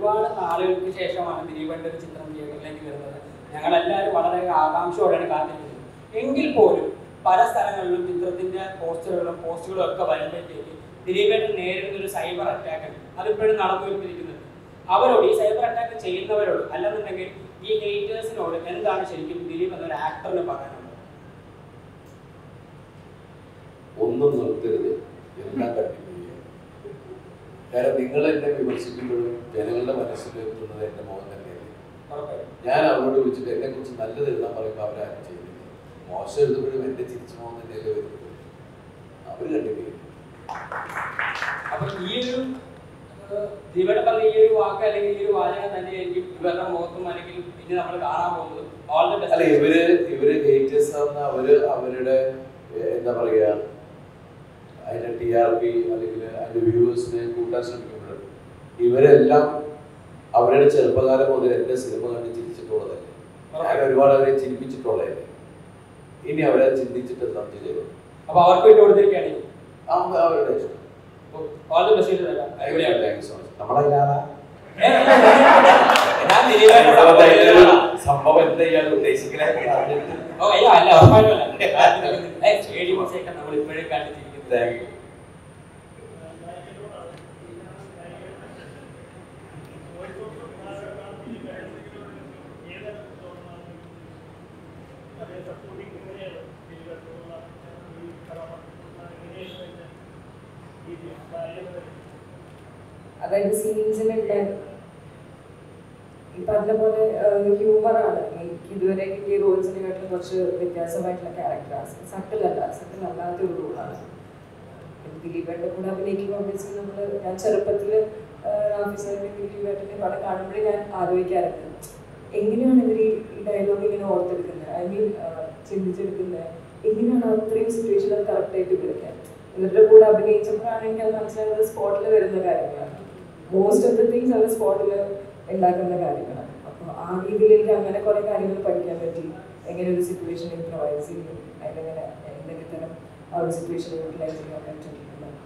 ഒരുപാട് നാളുകൾക്ക് ശേഷമാണ് ദിലീപന്റെ ഒരു ചിത്രം തിയേറ്ററിലേക്ക് വരുന്നത് ഞങ്ങൾ എല്ലാവരും വളരെ ആകാംക്ഷയോടെയാണ് കാത്തിരിക്കുന്നത് എങ്കിൽ പോലും പല സ്ഥലങ്ങളിലും ചിത്രത്തിന്റെ പോസ്റ്ററുകളും പോസ്റ്റുകളും ഒക്കെ വരുമ്പോഴത്തേക്ക് ദിലീപേട്ടൻ നേരിടുന്ന ഒരു സൈബർ അറ്റാക്ക് അതിപ്പോഴും നടന്നുകൊണ്ടിരിക്കുന്നത് അവരോട് ഈ സൈബർ അറ്റാക്ക് ചെയ്യുന്നവരോട് അല്ലെന്നുണ്ടെങ്കിൽ ഈ ഹേറ്റേഴ്സിനോട് എന്താണ് ശരിക്കും ദിലീപ് എന്നൊരു ആക്ടറിന് പറയാനുള്ളത് ഒന്നും നിർത്തരുത് എല്ലാം കണ്ടിന്യൂ ചെയ്യുക കാരണം നിങ്ങൾ എന്നെ വിമർശിക്കുമ്പോഴും ജനങ്ങളുടെ മനസ്സിൽ എത്തുന്നത് എന്റെ മോഹൻ തന്നെയല്ലേ ഉറപ്പായും. ഞാൻ അവരോട് വിളിച്ചിട്ട് എന്നെ കുറിച്ച് നല്ലത് എഴുതാൻ പറയുമ്പോൾ അവരാരും ചെയ്യുന്നില്ല മോശം എഴുതുമ്പോഴും എന്റെ ചിരിച്ചു മോഹൻ തന്നെയല്ലേ വരുന്നത് അവര് കണ്ടിന്യൂ ചെയ്യും അപ്പൊ ഈ ഒരു ദീപയുടെ പറഞ്ഞ ഈ ഒരു വാക്ക് അല്ലെങ്കിൽ ഈ ഒരു വാചകം തന്നെയായിരിക്കും ഇവരുടെ മുഖത്തും അല്ലെങ്കിൽ ഇനി നമ്മൾ കാണാൻ പോകുന്നത് ഓൾ ദ അല്ല ഇവര് ഇവര് ഹേറ്റേഴ്സ് ആവുന്ന അവര് അവരുടെ ഏഹ്, എന്താ പറയാ അതിന്റെ ടി ആർ പി അല്ലെങ്കിൽ അതിന്റെ വ്യൂവേഴ്സിനെ കൂട്ടാൻ ശ്രമിക്കുമ്പോൾ ഇവരെല്ലാം അവരുടെ ചെറുപ്പകാലം മുതൽ എന്റെ സിനിമ കണ്ട് ചിരിച്ചിട്ടുള്ളതല്ലേ ഞാൻ ഒരുപാട് അവരെ ചിരിപ്പിച്ചിട്ടുള്ളതല്ലേ ഇനി അവരെ ചിന്തിച്ചിട്ട് എന്താ ചെയ്തു അപ്പൊ അവർക്ക് വേണ്ടി കൊടുത്തിരിക്കുകയാണ് അവരുടെ ഇഷ്ടം ഓൾ ദ ബെസ്റ്റ് തരാം എവിടെയാണ് താങ്ക് യു സോ മച്ച് നമ്മളതിലാണ് ഞാൻ ദിലീപേട്ടനെ support ചെയ്തതാണ്. സംഭവം എന്താ ഇയാൾ ഉദ്ദേശിക്കുന്നത് ഓ അയ്യോ അല്ല ഉറപ്പായിട്ടുമല്ല ഏയ്, സ്റ്റേഡിയം ഒക്കെ നമ്മൾ ഇപ്പോഴും കണ്ടിരിക്കുന്നത് താങ്ക് യു അതായത് സീൻസിനുണ്ട് ഈ പറഞ്ഞ പോലെ ഹ്യൂമറാണ് എനിക്ക് ഇതുവരെ കിട്ടിയ റോൾസിനെക്കാട്ടിലും കുറച്ച് വ്യത്യാസമായിട്ടുള്ള ക്യാരക്ടേഴ്സ് സട്ടിൽ അല്ല സട്ടിൽ അല്ലാത്ത ഒരു റോളാണ് ദിലീപേട്ടൻ്റെ കൂടെ അഭിനയിക്കുമ്പോൾ ഒബ്വിയസ്ലി നമ്മൾ ഞാൻ ചെറുപ്പത്തിൽ റാഫി സാറിൻ്റെ ദിലീപേട്ടൻ്റെ പടം കാണുമ്പോഴേ ഞാൻ ആലോചിക്കാറുണ്ട് എങ്ങനെയാണ് ഇവർ ഈ ഡയലോഗ് ഇങ്ങനെ ഓർത്തെടുക്കുന്നത് ഐ മീൻ ചിന്തിച്ചെടുക്കുന്നത് എങ്ങനെയാണ് അത്രയും സിറ്റുവേഷൻ അത് കറക്റ്റായിട്ട് വിളിക്കാൻ ഇവരുടെ കൂടെ അഭിനയിച്ചപ്പോഴാണ് എനിക്ക് അത് മനസ്സിലായത് സ്പോട്ടിൽ വരുന്ന കാര്യങ്ങളാണ് മോസ്റ്റ് ഓഫ് ദ തിങ്സ് അത് സ്പോട്ടിൽ ഉണ്ടാക്കുന്ന കാര്യങ്ങളാണ് അപ്പോൾ ആ രീതിയിൽ എനിക്ക് അങ്ങനെ കുറേ കാര്യങ്ങൾ പഠിക്കാൻ പറ്റി എങ്ങനെ ഒരു സിറ്റുവേഷൻ ഇംപ്രവൈസ് ചെയ്യും അതിലെങ്ങനെ എന്തൊക്കെ തരം ആ ഒരു സിറ്റുവേഷൻ യൂട്ടിലൈസ് ചെയ്യാൻ പറ്റിയിട്ടുണ്ട്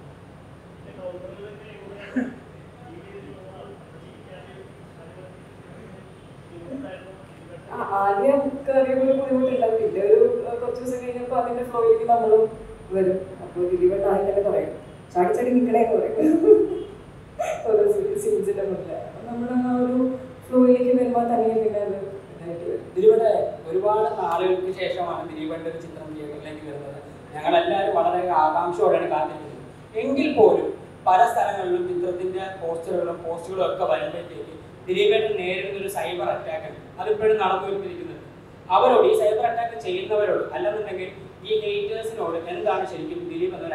ആ, ആദ്യം കയറിയപ്പോൾ ഒരു ബുദ്ധിമുട്ടുണ്ടാവും പിന്നെ ഒരു അഹ് കുറച്ച് ദിവസം കഴിഞ്ഞപ്പോൾ അതിന്റെ ഫ്ലോയിലേക്ക് നമ്മളും വരും അപ്പോൾ ദിലീപേട്ട ആദ്യം തന്നെ പറയും ചാടി ചാടി നിൽക്കണേന്ന് പറയും ഓരോ സീൻസിന്റെ മുന്നിൽ അപ്പം നമ്മൾ ആ ഒരു ഫ്ലോയിലേക്ക് വരുമ്പോൾ തനിയെ പിന്നെ അത് ഇതായിട്ട് വരും ദിലീപന്റെ ഒരുപാട് നാളുകൾക്ക് ശേഷമാണ് ദിലീപന്റെ ഒരു ചിത്രം തിയേറ്ററിലേക്ക് വരുന്നത് ഞങ്ങൾ എല്ലാവരും വളരെ ആകാംക്ഷയോടെയാണ് കാത്തിരിക്കുന്നത് എങ്കിൽ പോലും പല സ്ഥലങ്ങളിലും ചിത്രത്തിന്റെ പോസ്റ്ററുകളും പോസ്റ്റുകളും ഒക്കെ വരുമ്പോഴത്തേക്ക് ദിലീപേട്ടൻ നേരിടുന്ന ഒരു സൈബർ അറ്റാക്ക് അതിപ്പോഴും നടന്നുകൊണ്ടിരിക്കുന്നത് അവരോട് ഈ സൈബർ അറ്റാക്ക് ചെയ്യുന്നവരോട് അല്ലെന്നുണ്ടെങ്കിൽ ഈ ഹേറ്റേഴ്സിനോട് എന്താണ് ശരിക്കും ദിലീപ് എന്നൊരു